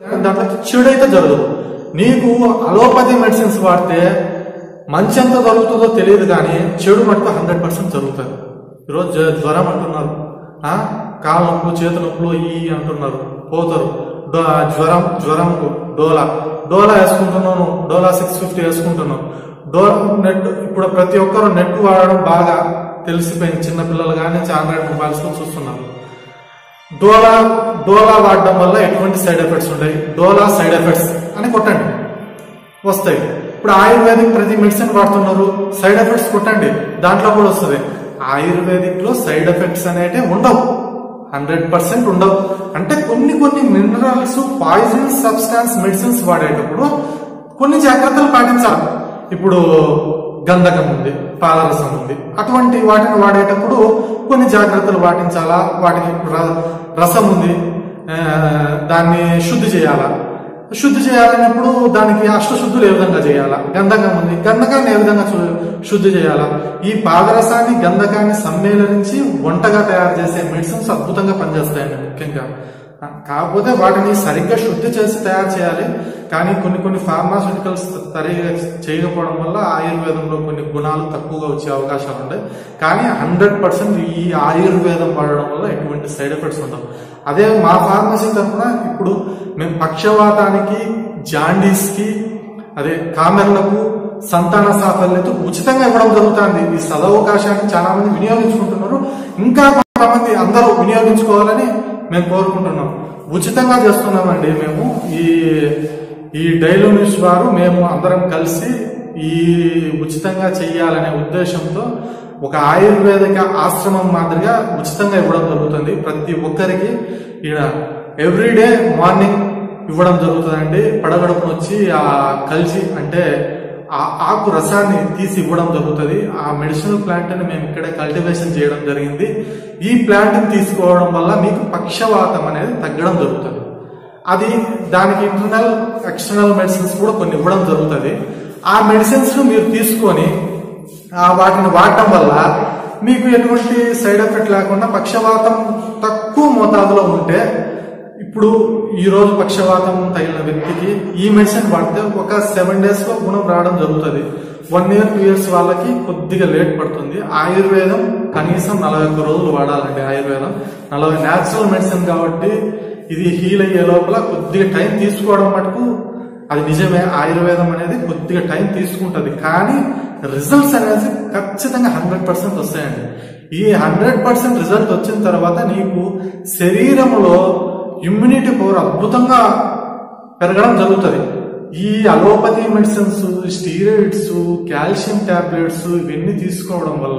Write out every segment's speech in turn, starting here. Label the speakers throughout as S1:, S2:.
S1: దాంట్లో చెడు అయితే జరగదు నీకు అలోపతి మెడిసిన్స్ వాడితే మంచి ఎంత జరుగుతుందో తెలియదు కానీ చెడు మటుకు హండ్రెడ్ పర్సెంట్ జరుగుతుంది ఈరోజు జ్వ- జ్వరం అంటున్నారు ఆ? కాళ్ళ నొప్పులు చేతి నొప్పులు ఈ అంటున్నారు పోతారు డో- జ్వరం జ్వరం డోలా డోలా వేసుకుంటున్నాను డోలా సిక్స్ ఫిఫ్టీ వేసుకుంటున్నాను డోలా నెట్ ఇప్పుడు ప్రతి ఒక్కరు నెట్ వాడడం బాగా తెలిసిపోయింది చిన్న పిల్లలు కానీ ఆండ్రాయిడ్ మొబైల్స్ లో చూస్తున్నారు డోలా డోలా వాడడం వల్ల ఎటువంటి సైడ్ ఎఫెక్ట్స్ ఉంటాయి డోలా సైడ్ ఎఫెక్ట్స్ అని కొట్టండి వస్తాయి ఇప్పుడు ఆయుర్వేదిక్ ప్రతి మెడిసిన్ వాడుతున్నారు సైడ్ ఎఫెక్ట్స్ కొట్టండి దాంట్లో కూడా వస్తుంది ఆయుర్వేదిక్ లో సైడ్ ఎఫెక్ట్స్ అనేవి ఉండవు హండ్రెడ్ పర్సెంట్ ఉండవు అంటే కొన్ని కొన్ని మినరల్స్ పాయిజన్ సబ్స్టాన్స్ మెడిసిన్స్ వాడేటప్పుడు కొన్ని జాగ్రత్తలు పాటించాలి ఇప్పుడు గంధకం ఉంది పాలరసం ఉంది అటువంటి వాటిని వాడేటప్పుడు కొన్ని జాగ్రత్తలు పాటించాలా వాటికి ర- రసం ఉంది ఆ, దాన్ని శుద్ధి చేయాలా శుద్ధి చేయాలన్నప్పుడు దానికి అష్టశుద్ధులు ఏ విధంగా చేయాలా గంధకం ఉంది గంధకాన్ని ఏ విధంగా చు- శుద్ధి చేయాలా ఈ పాదరసాన్ని గంధకాన్ని సమ్మేళరించి వంటగా తయారు చేసే మెడిసిన్స్ అద్భుతంగా పనిచేస్తాయండి ముఖ్యంగా ఆ, కాకపోతే వాటిని సరిగ్గా శుద్ధి చేసి తయారు చేయాలి కానీ కొన్ని కొన్ని ఫార్మాస్యూటికల్స్ సరిగా చేయకపోవడం వల్ల ఆయుర్వేదంలో కొన్ని గుణాలు తక్కువగా వచ్చే అవకాశాలు ఉంటాయి కానీ హండ్రెడ్ పర్సెంట్ ఈ ఆయుర్వేదం వాడడం వల్ల ఎటువంటి సైడ్ ఎఫెక్ట్స్ ఉండవు అదే మా ఫార్మసీ తరఫున ఇప్పుడు మేము పక్షవాతానికి జాండీస్ కి అదే కామెర్లకు సంతాన సాఫల్యత ఉచితంగా ఇవ్వడం జరుగుతుంది ఈ సదవకాశాన్ని చాలా మంది వినియోగించుకుంటున్నారు ఇంకా కొంతమంది అందరూ వినియోగించుకోవాలని మేము కోరుకుంటున్నాం ఉచితంగా చేస్తున్నామండి మేము ఈ ఈ డైలీ న్యూస్ వారు మేము అందరం కలిసి ఈ ఉచితంగా చెయ్యాలనే ఉద్దేశంతో ఒక ఆయుర్వేదిక ఆశ్రమం మాదిరిగా ఉచితంగా ఇవ్వడం జరుగుతుంది ప్రతి ఒక్కరికి ఈడ ఎవ్రీడే మార్నింగ్ ఇవ్వడం జరుగుతుందండి పడగడుపున వచ్చి ఆ కలిసి అంటే ఆ ఆకు రసాన్ని తీసి ఇవ్వడం జరుగుతుంది ఆ మెడిసినల్ ప్లాంట్ ని మేము ఇక్కడే కల్టివేషన్ చేయడం జరిగింది ఈ ప్లాంట్ ని తీసుకోవడం వల్ల మీకు పక్షవాతం అనేది తగ్గడం జరుగుతుంది అది దానికి ఇంటర్నల్ ఎక్స్టర్నల్ మెడిసిన్స్ కూడా కొన్ని ఇవ్వడం జరుగుతుంది ఆ మెడిసిన్స్ ను మీరు తీసుకొని ఆ వాటిని వాడటం వల్ల మీకు ఎటువంటి సైడ్ ఎఫెక్ట్ లేకుండా పక్షవాతం తక్కువ మోతాదులో ఉంటే ఇప్పుడు ఈ రోజు పక్షవాతం తగిలిన వ్యక్తికి ఈ మెడిసిన్ వాడితే ఒక సెవెన్ డేస్ లో గుణం రావడం జరుగుతుంది వన్ ఇయర్ టూ ఇయర్స్ వాళ్ళకి కొద్దిగా లేట్ పడుతుంది ఆయుర్వేదం కనీసం నలభై ఒక్క రోజులు వాడాలండి ఆయుర్వేదం నలభై న్యాచురల్ మెడిసిన్ కాబట్టి ఇది హీల్ అయ్యే లోపల కొద్దిగా టైం తీసుకోవడం మటుకు అది నిజమే ఆయుర్వేదం అనేది కొద్దిగా టైం తీసుకుంటది కానీ రిజల్ట్స్ అనేది ఖచ్చితంగా హండ్రెడ్ పర్సెంట్ వస్తాయండి ఈ హండ్రెడ్ పర్సెంట్ రిజల్ట్ వచ్చిన తర్వాత నీకు శరీరంలో ఇమ్యూనిటీ పవర్ అద్భుతంగా పెరగడం జరుగుతుంది ఈ allopathy medicines steroids calcium tablets ఇవన్నీ తీసుకోవడం వల్ల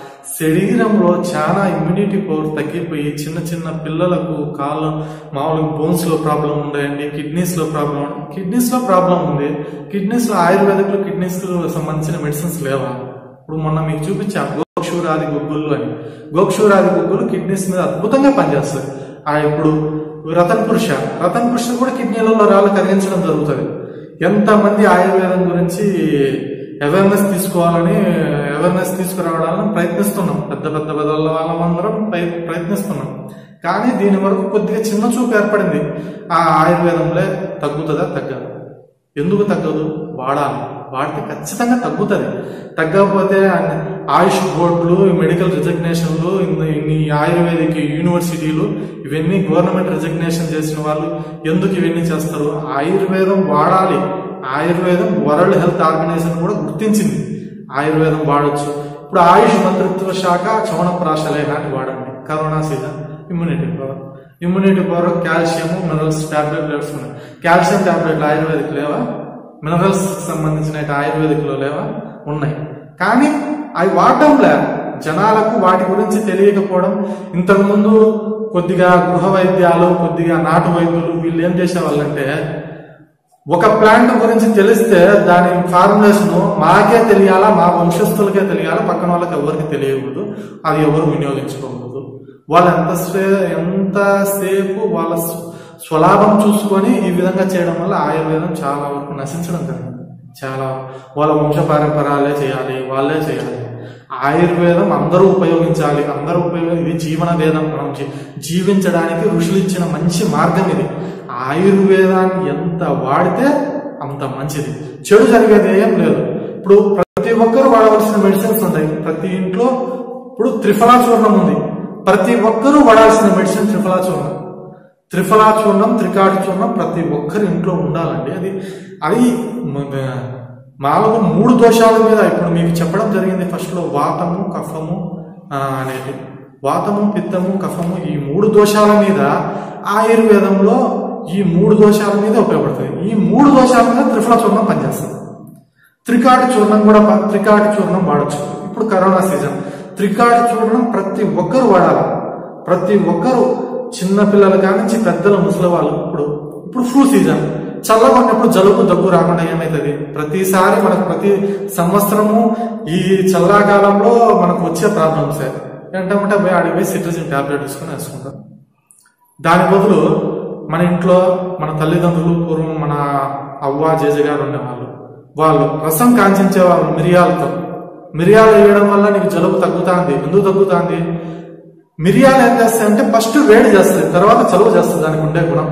S1: శరీరంలో చాలా ఇమ్యూనిటీ పవర్ తగ్గిపోయి చిన్న చిన్న పిల్లలకు కాళ్ళ మామూలుగా బోన్స్ లో ప్రాబ్లం ఉండయండి కిడ్నీస్ లో ప్రాబ్లం కిడ్నీస్ లో ప్రాబ్లం ఉంది కిడ్నీస్ లో ఆయుర్వేదిక్ లో కిడ్నీస్ సంబంధించిన మెడిసిన్స్ లేవా ఇప్పుడు మొన్న మీకు చూపించా గోక్షూరాది గుగ్గులు అని గోక్షూరాది గుగ్గులు కిడ్నీస్ మీద అద్భుతంగా పనిచేస్తాయి ఆ ఇప్పుడు రతన్ పురుష రతన్ పురుష కూడా కిడ్నీలలో రాళ్ళు కరిగించడం జరుగుతుంది ఎంతమంది ఆయుర్వేదం గురించి అవేర్నెస్ తీసుకోవాలని అవేర్నెస్ తీసుకురావడానికి ప్రయత్నిస్తున్నాం పెద్ద పెద్ద పెద్ద వాళ్ళందరం ప్రయ- ప్రయత్నిస్తున్నాం కానీ దీని వరకు కొద్దిగా చిన్న చూపు ఏర్పడింది ఆ ఆయుర్వేదంలో తగ్గుతుందా తగ్గదు ఎందుకు తగ్గదు వాడాలి వాడితే ఖచ్చితంగా తగ్గుతుంది తగ్గకపోతే అన్ని ఆయుష్ బోర్డులు మెడికల్ రిజగ్నేషన్లు ఇన్ని ఇన్ని ఆయుర్వేదిక్ యూనివర్సిటీలు ఇవన్నీ గవర్నమెంట్ రిజగ్నేషన్ చేసిన వాళ్ళు ఎందుకు ఇవన్నీ చేస్తారు ఆయుర్వేదం వాడాలి ఆయుర్వేదం వరల్డ్ హెల్త్ ఆర్గనైజేషన్ కూడా గుర్తించింది ఆయుర్వేదం వాడొచ్చు ఇప్పుడు ఆయుష్ మంత్రిత్వ శాఖ చవనప్రాశలేహాన్ని వాడండి corona season immunity power immunity power calcium minerals tablets ఉన్నాయి కాల్షియం టాబ్లెట్లు ఆయుర్వేదిక్ లేవా మినరల్స్ సంబంధించిన ఆయుర్వేదిక్ లో లేవా ఉన్నాయి కానీ అవి వాడటంలే జనాలకు వాటి గురించి తెలియకపోవడం ఇంతకుముందు కొద్దిగా గృహ వైద్యాలు కొద్దిగా నాటు వైద్యులు వీళ్ళు ఏం చేసేవాళ్ళంటే ఒక ప్లాంట్ గురించి తెలిస్తే దాని ఫార్ములేషన్ మాకే తెలియాలా మా వంశస్థులకే తెలియాలా పక్కన వాళ్ళకి ఎవరికి తెలియకూడదు అది ఎవరు వినియోగించుకోకూడదు వాళ్ళు ఎంత ఎంతసేపు వాళ్ళ స్వ- స్వలాభం చూసుకొని ఈ విధంగా చేయడం వల్ల ఆయుర్వేదం చాలా వరకు నశించడం జరిగింది చాలా వాళ్ళ వంశ పారంపరాలే చేయాలి వాళ్ళే చేయాలి ఆయుర్వేదం అందరూ ఉపయోగించాలి అందరూ ఉపయోగ ఇది జీవన వేదం మనం జీ- జీవించడానికి ఋషులు ఇచ్చిన మంచి మార్గం ఇది ఆయుర్వేదాన్ని ఎంత వాడితే అంత మంచిది చెడు జరిగేది ఏం లేదు ఇప్పుడు ప్రతి ఒక్కరు వాడవలసిన మెడిసిన్స్ ఉంటాయి ప్రతి ఇంట్లో ఇప్పుడు త్రిఫలా చూర్ణం ఉంది ప్రతి ఒక్కరూ వాడాల్సిన మెడిసిన్ త్రిఫలా చూర్ణం త్రిఫలా చూర్ణం త్రికాటి చూర్ణం ప్రతి ఒక్కరి ఇంట్లో ఉండాలండి అది అది మ- మామూలుగా మూడు దోషాల మీద ఇప్పుడు మీకు చెప్పడం జరిగింది ఫస్ట్ లో వాతము కఫము ఆ, అనేది వాతము పిత్తము కఫము ఈ మూడు దోషాల మీద ఆయుర్వేదంలో ఈ మూడు దోషాల మీద ఉపయోగపడుతుంది ఈ మూడు దోషాల మీద త్రిఫలా చూర్ణం పనిచేస్తుంది త్రికాటి చూర్ణం కూడా ప- త్రికాటి చూర్ణం వాడచ్చు ఇప్పుడు కరోనా సీజన్ త్రికాటి చూర్ణం ప్రతి ఒక్కరు వాడాలి ప్రతి ఒక్కరు చిన్న పిల్లల కానించి పెద్దల ముసలి వాళ్ళు ఇప్పుడు ఇప్పుడు ఫ్లూ సీజన్ చల్లగా ఉన్నప్పుడు జలుబు దగ్గు రాకుండా ఏమవుతుంది ప్రతిసారి మనకు ప్రతి సంవత్సరము ఈ చల్లాకాలంలో మనకు వచ్చే ప్రాబ్లమ్స్ ఏంటంటే పోయి ఆడికి పోయి సిట్రజిన్ టాబ్లెట్ తీసుకొని వేసుకుంటాం దాని బదులు మన ఇంట్లో మన తల్లిదండ్రులు పూర్వం మన అవ్వ జేజ గారు ఉండేవాళ్ళు వాళ్ళు రసం కాంచించే వాళ్ళు మిరియాలతో మిరియాలు వేయడం వల్ల నీకు జలుబు తగ్గుతాంది ఎందుకు తగ్గుతాంది మిరియాలు ఏం చేస్తాయంటే ఫస్ట్ వేడి చేస్తుంది తర్వాత చలువ చేస్తుంది దానికి ఉండే గుణం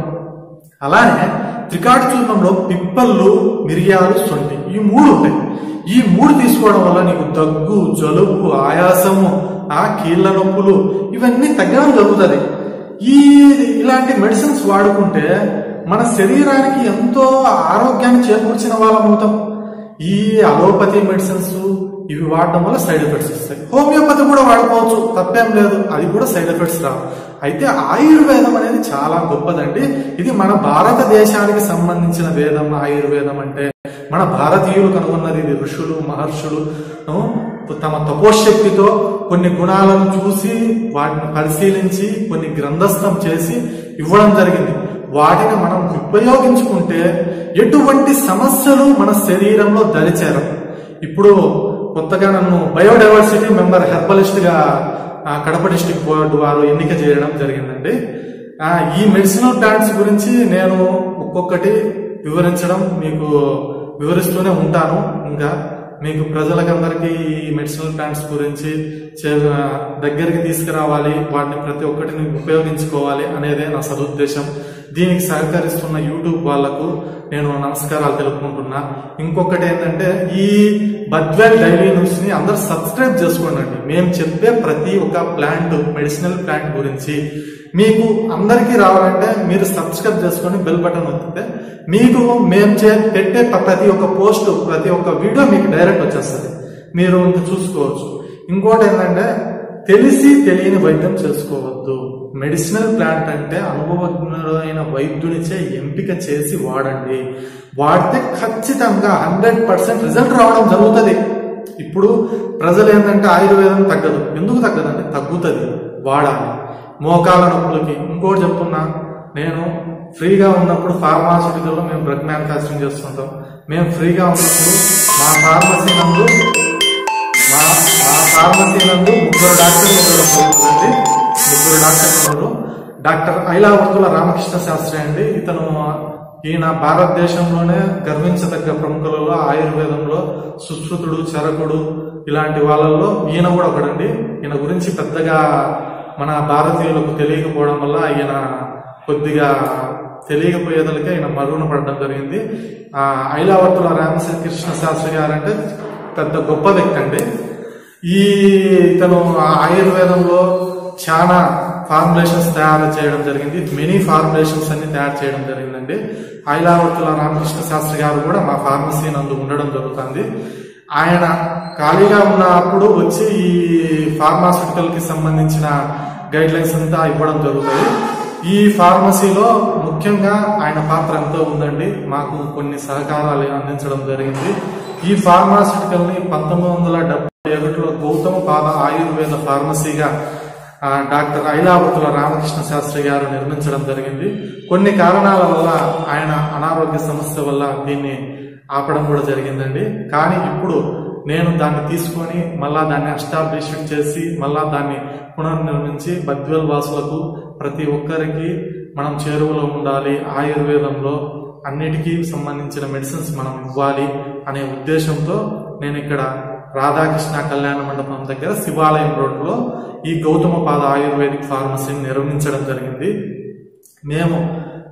S1: అలానే త్రికాటి చూర్ణంలో పిప్పళ్ళు మిరియాలు సొంటి ఈ మూడు ఉంటాయి ఈ మూడు తీసుకోవడం వల్ల నీకు దగ్గు జలుబు ఆయాసము ఆ కీళ్ళ నొప్పులు ఇవన్నీ తగ్గడం జరుగుతుంది ఈ ఇలాంటి మెడిసిన్స్ వాడుకుంటే మన శరీరానికి ఎంతో ఆరోగ్యాన్ని చేకూర్చిన వాళ్ళం అవుతాం ఈ అలోపతి మెడిసిన్స్ ఇవి వాడడం వల్ల సైడ్ ఎఫెక్ట్స్ వస్తాయి హోమియోపతి కూడా వాడుకోవచ్చు తప్పేం లేదు అది కూడా సైడ్ ఎఫెక్ట్స్ రావు అయితే ఆయుర్వేదం అనేది చాలా గొప్పదండి ఇది మన భారతదేశానికి సంబంధించిన వేదం ఆయుర్వేదం అంటే మన భారతీయులు కనుగొన్నది ఇది ఋషులు మహర్షులు ఆ, తమ తపోశక్తితో కొన్ని గుణాలను చూసి వాటిని పరిశీలించి కొన్ని గ్రంథస్థం చేసి ఇవ్వడం జరిగింది వాటిని మనం ఉపయోగించుకుంటే ఎటువంటి సమస్యలు మన శరీరంలో దరిచేరం ఇప్పుడు కొత్తగా నన్ను బయోడైవర్సిటీ మెంబర్ హెర్బలిస్ట్ గా ఆ, కడప డిస్టిక్ బోర్డు వారు ఎన్నిక చేయడం జరిగిందండి ఆ, ఈ మెడిసినల్ ప్లాంట్స్ గురించి నేను ఒక్కొక్కటి వివరించడం మీకు వివరిస్తూనే ఉంటాను ఇంకా మీకు ప్రజలకందరికీ ఈ మెడిసినల్ ప్లాంట్స్ గురించి చే- దగ్గరికి తీసుకురావాలి వాటిని ప్రతి ఒక్కటిని ఉపయోగించుకోవాలి అనేదే నా సదుద్దేశం దీనికి సహకరిస్తున్న యూట్యూబ్ వాళ్లకు నేను నమస్కారాలు తెలుపుకుంటున్నా ఇంకొకటి ఏంటంటే ఈ బద్వెల్ డైలీ న్యూస్ ని అందరు సబ్స్క్రైబ్ చేసుకోండి మేము చెప్పే ప్రతి ఒక్క ప్లాంట్ మెడిసినల్ ప్లాంట్ గురించి మీకు అందరికీ రావాలంటే మీరు సబ్స్క్రైబ్ చేసుకొని బెల్ బటన్ నొక్కితే మీకు మేము చే పెట్టే ప- ప్రతి ఒక్క పోస్ట్ ప్రతి ఒక్క వీడియో మీకు డైరెక్ట్ వచ్చేస్తుంది మీరు ఇంకా చూసుకోవచ్చు ఇంకోటి ఏంటంటే తెలిసి తెలియని వైద్యం చేసుకోవద్దు మెడిసినల్ ప్లాంట్ అంటే అనుభవజ్ఞుడైన వైద్యునిచే ఎంపిక చేసి వాడండి వాడితే ఖచ్చితంగా హండ్రెడ్ పర్సెంట్ రిజల్ట్ రావడం జరుగుతుంది ఇప్పుడు ప్రజలు ఏంటంటే ఆయుర్వేదం తగ్గదు ఎందుకు తగ్గదంటే తగ్గుతుంది వాడాలి మోకాల నొప్పులకి ఇంకోటి చెప్తున్నా నేను ఫ్రీగా ఉన్నప్పుడు ఫార్మాసిటికల్లో మేము బ్లడ్ మ్యానుఫాక్చరింగ్ చేస్తుంటాం మేము ఫ్రీగా ఉన్నప్పుడు మా ఫార్మసీ నందు మా మా ఫార్మసీ నందు ముగ్గురు డాక్టర్లు ఉండడం జరుగుతుందండి ముగ్గురు డాక్టర్లు ఉన్నారు డాక్టర్ ఐలావర్తుల రామకృష్ణ శాస్త్రి అండి ఇతను ఈయన భారతదేశంలోనే గర్వించదగ్గ ప్రముఖులలో ఆయుర్వేదంలో సుశ్రుతుడు చరకుడు ఇలాంటి వాళ్ళల్లో ఈయన కూడా ఒకడండి ఈయన గురించి పెద్దగా మన భారతీయులకు తెలియకపోవడం వల్ల ఈయన కొద్దిగా తెలియకపోయేదలకే ఈయన మరుగున పడడం జరిగింది ఆ ఐలావర్తుల రామకృష్ణ శాస్త్రి గారంటే పెద్ద గొప్ప వ్యక్తి అండి ఈ ఇతను ఆయుర్వేదంలో చాలా ఫార్ములేషన్స్ తయారు చేయడం జరిగింది మెనీ ఫార్ములేషన్స్ అన్ని తయారు చేయడం జరిగిందండి ఐలావర్తుల రామకృష్ణ శాస్త్రి గారు కూడా మా ఫార్మసీ నందు ఉండడం జరుగుతుంది ఆయన ఖాళీగా ఉన్నప్పుడు వచ్చి ఈ ఫార్మాస్యూటికల్ కి సంబంధించిన గైడ్ లైన్స్ అంతా ఇవ్వడం జరుగుతుంది ఈ ఫార్మసీలో ముఖ్యంగా ఆయన పాత్ర ఎంతో ఉందండి మాకు కొన్ని సహకారాలు అందించడం జరిగింది ఈ ఫార్మాస్యూటికల్ ని పంతొమ్మిది వందల డెబ్బై ఒకటిలో గౌతమ పాద ఆయుర్వేద ఫార్మసీగా ఆ, డాక్టర్ ఐలావతుల రామకృష్ణ శాస్త్రి గారు నిర్మించడం జరిగింది కొన్ని కారణాల వల్ల ఆయన అనారోగ్య సమస్య వల్ల దీన్ని ఆపడం కూడా జరిగిందండి కానీ ఇప్పుడు నేను దాన్ని తీసుకొని మళ్ళా దాన్ని ఎస్టాబ్లిష్ చేసి మళ్ళా దాన్ని పునర్నిర్మించి బద్వేల్ వాసులకు ప్రతి ఒక్కరికి మనం చేరువలో ఉండాలి ఆయుర్వేదంలో అన్నిటికీ సంబంధించిన మెడిసిన్స్ మనం ఇవ్వాలి అనే ఉద్దేశంతో నేను ఇక్కడ రాధాకృష్ణ కళ్యాణ మండపం దగ్గర శివాలయం రోడ్లో ఈ గౌతమ పాద ఆయుర్వేదిక్ ఫార్మసీని నిర్వహించడం జరిగింది మేము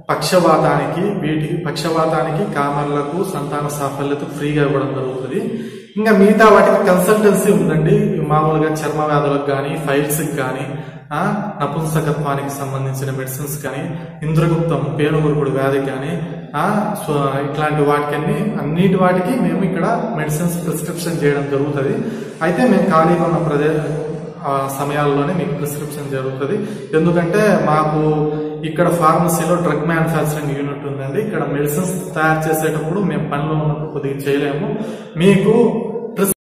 S1: పక్షవాతానికి వీటికి పక్షవాతానికి కామర్లకు సంతాన సాఫల్యత ఫ్రీగా ఇవ్వడం జరుగుతుంది ఇంకా మిగతా వాటికి కన్సల్టెన్సీ ఉందండి మామూలుగా చర్మ వ్యాధులకు కానీ ఫైల్స్ కానీ ఆ, నపుంసకత్వానికి సంబంధించిన మెడిసిన్స్ కానీ ఇంద్రగుప్తం పేనుగురుకుడు వ్యాధికి కానీ ఆ, సో ఇట్లాంటి వాటికన్నీ అన్నిటి వాటికి మేము ఇక్కడ మెడిసిన్స్ ప్రిస్క్రిప్షన్ చేయడం జరుగుతుంది అయితే మేము ఖాళీగా ఉన్న ప్రదే ఆ సమయాల్లోనే మీకు ప్రిస్క్రిప్షన్ జరుగుతుంది ఎందుకంటే మాకు ఇక్కడ ఫార్మసీలో డ్రగ్ మ్యానుఫ్యాక్చరింగ్ యూనిట్ ఉందండి ఇక్కడ మెడిసిన్స్ తయారు చేసేటప్పుడు మేము పనిలో ఉన్నప్పుడు కొద్దిగా చేయలేము మీకు